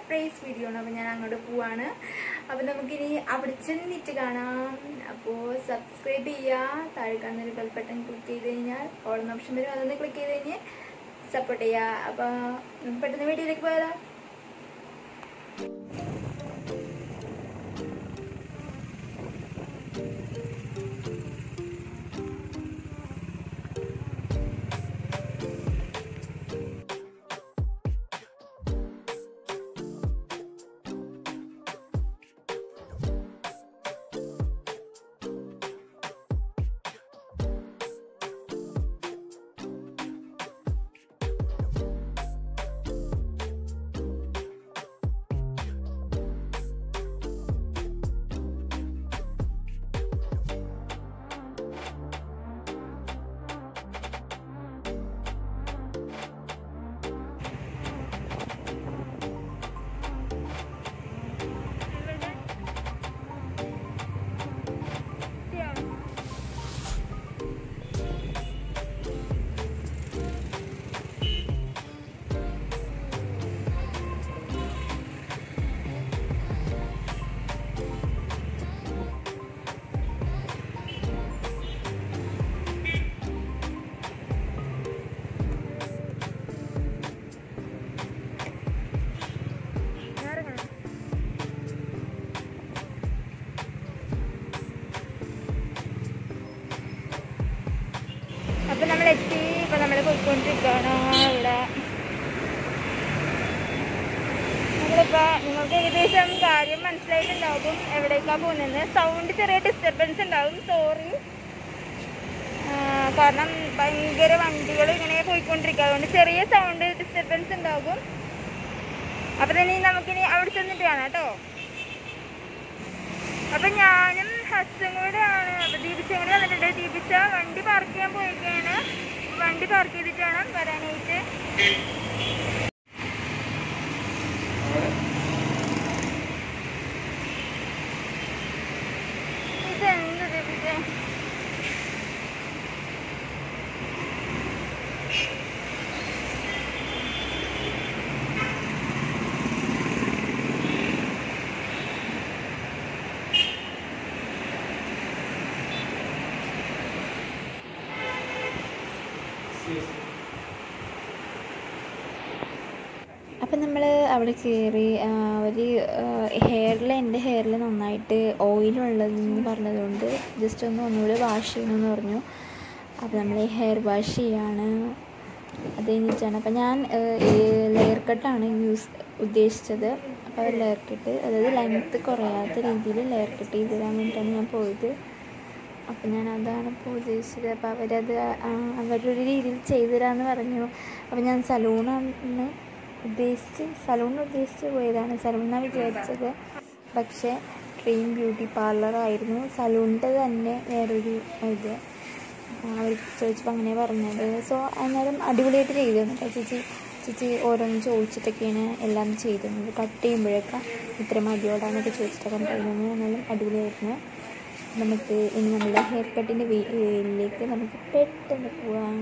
Surprise video ആണ് അപ്പോൾ ഞാൻ അങ്ങോട്ട് പോവാണ് അപ്പോൾ നമുക്കിനി അവിടെ ചെന്നിട്ട് കാണാം അപ്പോൾ സബ്സ്ക്രൈബ് ചെയ്യുക താഴെ കാണുന്ന ഒരു ബെൽ ബട്ടൺ ക്ലിക്ക് ചെയ്ത് കഴിഞ്ഞാൽ ഓൾ ഓപ്ഷൻ വരും അതൊന്ന് ക്ലിക്ക് ചെയ്ത് കഴിഞ്ഞ് സപ്പോർട്ട് ചെയ്യുക അപ്പോൾ നമുക്ക് പെട്ടെന്ന് വീഡിയോയിലേക്ക് പോയാലോ അപ്പൊ നമ്മൾ എത്തി ഇപ്പൊ നമ്മൾ പോയിക്കൊണ്ടിരിക്കുകയാണ് ഇവിടെ നമ്മളിപ്പോ നിങ്ങൾക്ക് ഏകദേശം കാര്യം മനസ്സിലായിട്ടുണ്ടാകും എവിടേക്കാ പോകുന്നത് സൗണ്ട് ചെറിയ ഡിസ്റ്റർബൻസ് ഉണ്ടാവും സോറി കാരണം ഭയങ്കര വണ്ടികൾ ഇങ്ങനെ പോയിക്കൊണ്ടിരിക്കുക അതുകൊണ്ട് ചെറിയ സൗണ്ട് ഡിസ്റ്റർബൻസ് ഉണ്ടാകും അപ്പൊ തന്നെ നമുക്കിനി അവിടെ ചെന്നിട്ട് കാണാം കേട്ടോ അപ്പൊ ഞാനും ഹസ്സും കൂടെ ആണ് അപ്പൊ ദീപിച്ചും കൂടെ വന്നിട്ടുണ്ട് ദീപിച്ച വണ്ടി പാർക്ക് ചെയ്യാൻ പോയിരിക്കുകയാണ് വണ്ടി പാർക്ക് ചെയ്തിട്ട് വേണം വരാനായിട്ട് ഇതെന്ത് ദീപിച്ചേ അപ്പം നമ്മൾ അവിടെ കയറി ഒരു ഹെയറിൽ എൻ്റെ ഹെയറിൽ നന്നായിട്ട് ഓയിലുള്ളതെന്ന് പറഞ്ഞതുകൊണ്ട് ജസ്റ്റ് ഒന്ന് ഒന്നുകൂടി വാഷ് ചെയ്യണമെന്ന് പറഞ്ഞു അപ്പോൾ നമ്മൾ ഹെയർ വാഷ് ചെയ്യാണ് അത് കഴിഞ്ഞിട്ടാണ് അപ്പം ഞാൻ ലെയർ കട്ടാണ് യൂസ് ഉദ്ദേശിച്ചത് അപ്പോൾ ലെയർ കട്ട് അതായത് ലെങ്ത്ത് കുറയാത്ത രീതിയിൽ ലെയർ കട്ട് ചെയ്ത് തരാൻ വേണ്ടിയിട്ടാണ് ഞാൻ പോയത് അപ്പം ഞാൻ അതാണ് ഇപ്പോൾ ഉദ്ദേശിച്ചത് അപ്പോൾ അവരത് ആ, അവരൊരു രീതിയിൽ ചെയ്തു തരാമെന്ന് പറഞ്ഞു അപ്പോൾ ഞാൻ സലൂണാണ് ഉദ്ദേശിച്ച് സലൂൺ ഉദ്ദേശിച്ച് പോയതാണ് സലൂണാണ് വിചാരിച്ചത് പക്ഷേ ഡ്രീം ബ്യൂട്ടി പാർലറായിരുന്നു സലൂണിൻ്റെ തന്നെ വേറൊരു ഇത് അവർ ചോദിച്ചപ്പോൾ അങ്ങനെ പറഞ്ഞത് സോ അന്നേരം അടിപൊളിയായിട്ട് ചെയ്തു തന്നു കേട്ടോ ചേച്ചി ചേച്ചി ഓരോന്ന് ചോദിച്ചിട്ടൊക്കെയാണ് എല്ലാം ചെയ്തിരുന്നത് കട്ട് ചെയ്യുമ്പോഴൊക്കെ ഇത്ര മതിയോടാന്നൊക്കെ ചോദിച്ചിട്ടൊക്കെ പറയുന്നത് എന്നാലും അടിപൊളിയായിരുന്നു നമുക്ക് ഇനി നമ്മുടെ ഹെയർ കട്ടിൻ്റെ വീട്ടിലേക്ക് നമുക്ക് പെട്ടെന്ന് പോവാം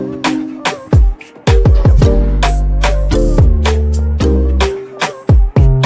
Thank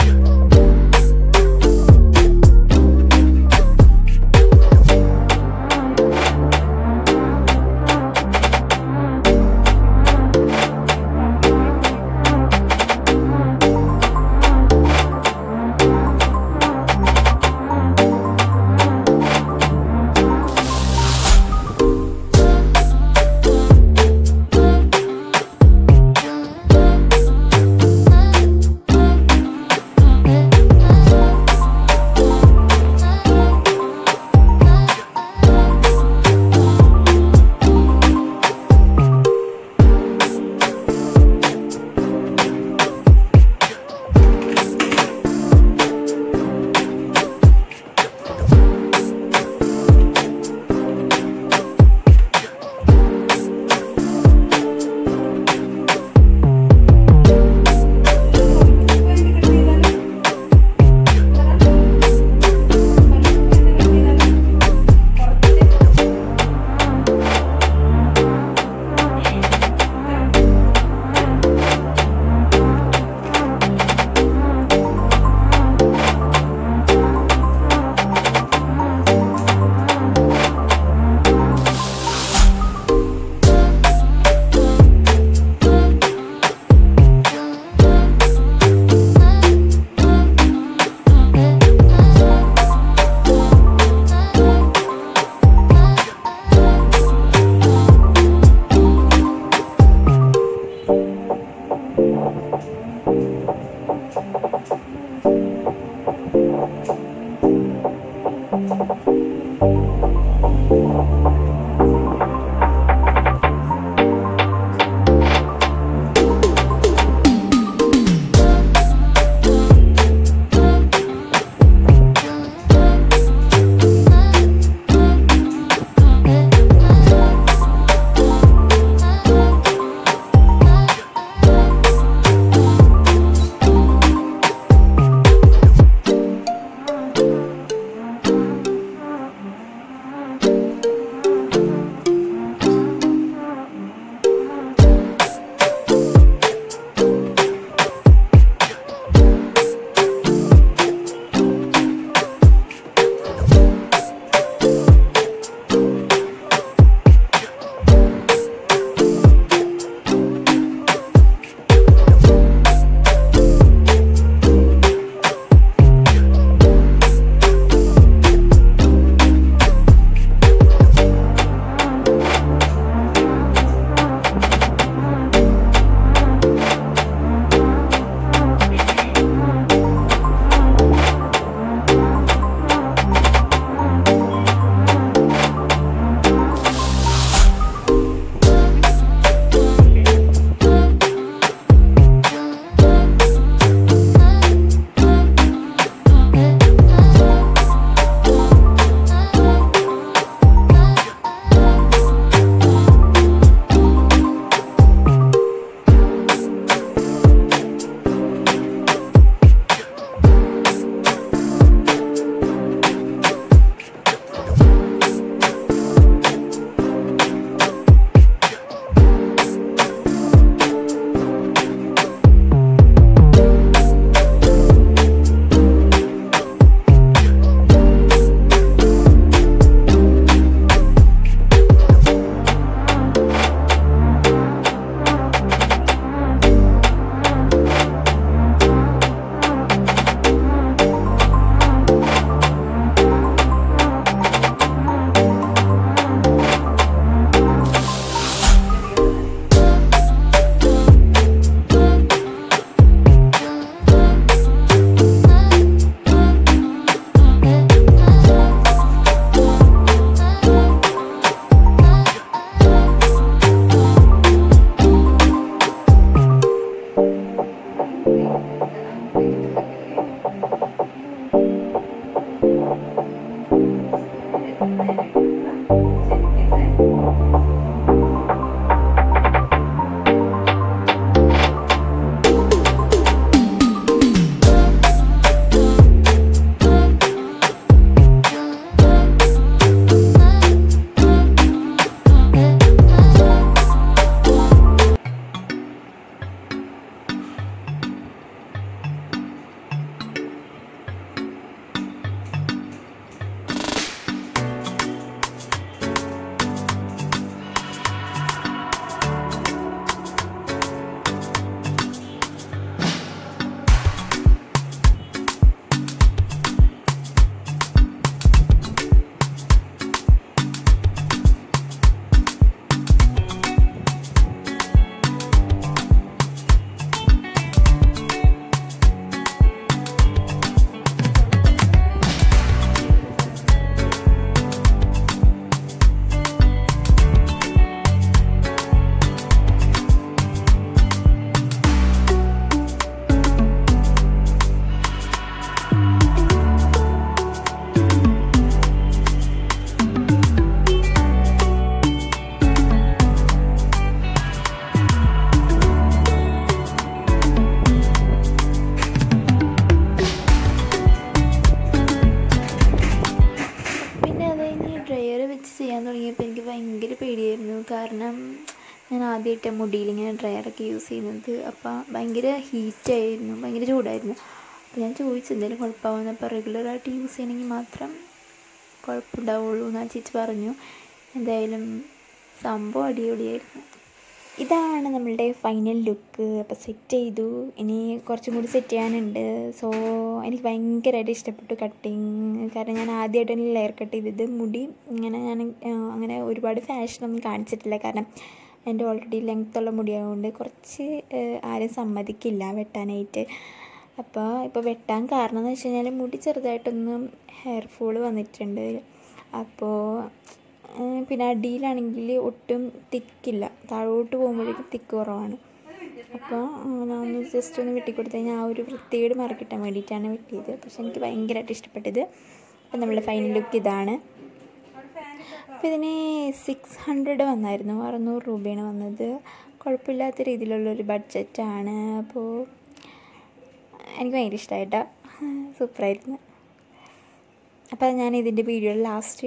ഭയങ്കര പേടിയായിരുന്നു കാരണം ഞാൻ ആദ്യമായിട്ട് മുടിയിൽ ഇങ്ങനെ ഡ്രയറൊക്കെ യൂസ് ചെയ്യുന്നത് അപ്പം ഭയങ്കര ഹീറ്റായിരുന്നു ഭയങ്കര ചൂടായിരുന്നു അപ്പോൾ ഞാൻ ചോദിച്ചു എന്തെങ്കിലും കുഴപ്പമാവുന്ന അപ്പോൾ റെഗുലറായിട്ട് യൂസ് ചെയ്യണമെങ്കിൽ മാത്രം കുഴപ്പമുണ്ടാവുള്ളൂ എന്ന് ആ ചേച്ചി പറഞ്ഞു എന്തായാലും സംഭവം അടിപൊളിയായിരുന്നു ഇതാണ് നമ്മളുടെ ഫൈനൽ ലുക്ക് അപ്പോൾ സെറ്റ് ചെയ്തു ഇനി കുറച്ചും കൂടി സെറ്റ് ചെയ്യാനുണ്ട് സോ എനിക്ക് ഭയങ്കരമായിട്ട് ഇഷ്ടപ്പെട്ടു കട്ടിങ് കാരണം ഞാൻ ആദ്യമായിട്ടാണ് ലെയർ കട്ട് ചെയ്തത് മുടി ഇങ്ങനെ ഞാൻ ആ, അങ്ങനെ ഒരുപാട് ഫാഷനൊന്നും കാണിച്ചിട്ടില്ല കാരണം എൻ്റെ ഓൾറെഡി ലെങ്ത്തുള്ള മുടിയായതുകൊണ്ട് കുറച്ച് ആ, ആരും സമ്മതിക്കില്ല വെട്ടാനായിട്ട് അപ്പോൾ ഇപ്പോൾ വെട്ടാൻ കാരണം എന്ന് വെച്ച് കഴിഞ്ഞാൽ മുടി ചെറുതായിട്ടൊന്നും ഹെയർ ഫോൾ വന്നിട്ടുണ്ട് അപ്പോൾ ഏഹ് പിന്നെ അടിയിലാണെങ്കിൽ ഒട്ടും തിക്കില്ല താഴോട്ട് പോകുമ്പോഴേക്കും തിക്ക് കുറവാണ് അപ്പോൾ ഞാൻ ഒന്ന് ജസ്റ്റ് ഒന്ന് വെട്ടിക്കൊടുത്തു കഴിഞ്ഞാൽ ആ ഒരു വൃത്തികേട് മറക്കിട്ടാൻ വേണ്ടിയിട്ടാണ് വെട്ടിയത് പക്ഷെ എനിക്ക് ഭയങ്കരമായിട്ട് ഇഷ്ടപ്പെട്ടത് അപ്പം നമ്മളുടെ ഫൈനൽ ലുക്ക് ഇതാണ് അപ്പോൾ ഇതിന് സിക്സ് ഹൺഡ്രഡ് വന്നായിരുന്നു അറുന്നൂറ് രൂപയാണ് വന്നത് കുഴപ്പമില്ലാത്ത രീതിയിലുള്ളൊരു ബഡ്ജറ്റാണ് അപ്പോൾ എനിക്ക് ഭയങ്കര ഇഷ്ടമായിട്ടോ സൂപ്പറായിരുന്നു അപ്പോൾ ഞാൻ ഇതിൻ്റെ വീഡിയോയിൽ ലാസ്റ്റ്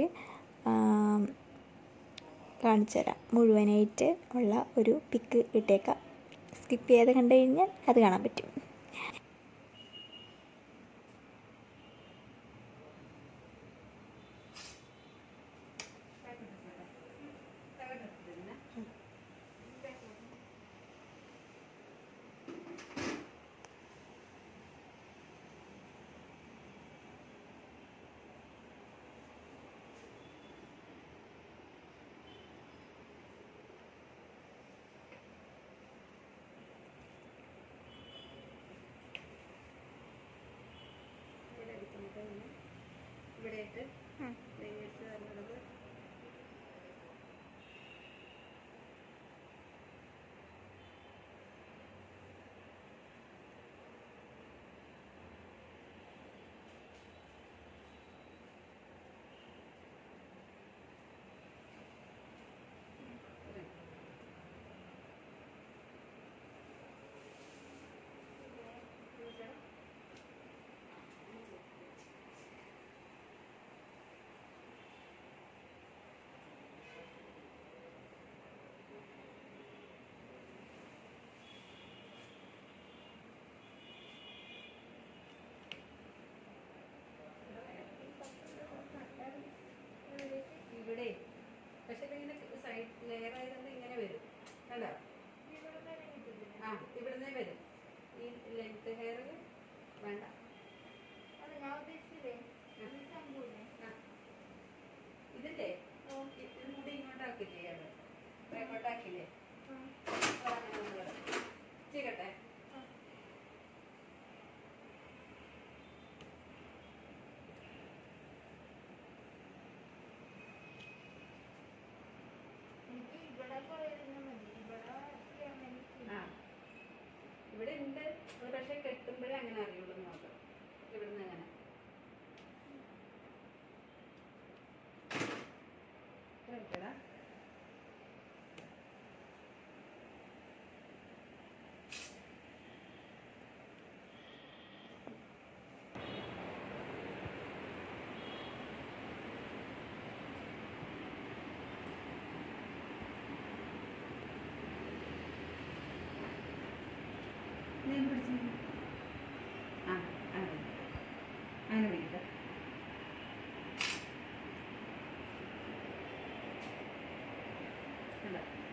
കാണിച്ചു തരാം മുഴുവനായിട്ട് ഉള്ള ഒരു പിക്ക് ഇട്ടേക്കാം സ്കിപ്പ് ചെയ്യാതെ കണ്ടു കഴിഞ്ഞാൽ അത് കാണാൻ പറ്റും ഇവിടെയായിട്ട് ലേയേഴ്സ് വരുന്നത് ഇവിടെ പക്ഷെ ഇതിങ്ങനെ സൈഡ് ലെയർ ആയതുകൊണ്ട് ഇങ്ങനെ വരും കണ്ടോ ആ ഇവിടുന്ന് വരും ഈ ലെങ്ത് ഹെയർ വേണ്ട ആ. ഇതില്ലേ ഇത് മുടി ഇങ്ങോട്ടാക്കില്ലേ ഇയാള് ഇങ്ങോട്ടാക്കില്ലേ ചെയ്യട്ടെ ആ ഇവിടെ ഉണ്ട് അത് പക്ഷെ കെട്ടുമ്പോഴേ അങ്ങനെ അറിയുള്ളൂ എന്ന് മാത്രം ഇവിടുന്ന് അങ്ങനെ ഇത്ര എടുക്കടാ. നീ ഒന്ന് പിടിച്ച് ആ അങ്ങനെ പിടി. അങ്ങനെ പിടിക്കട്ടെ കണ്ടോ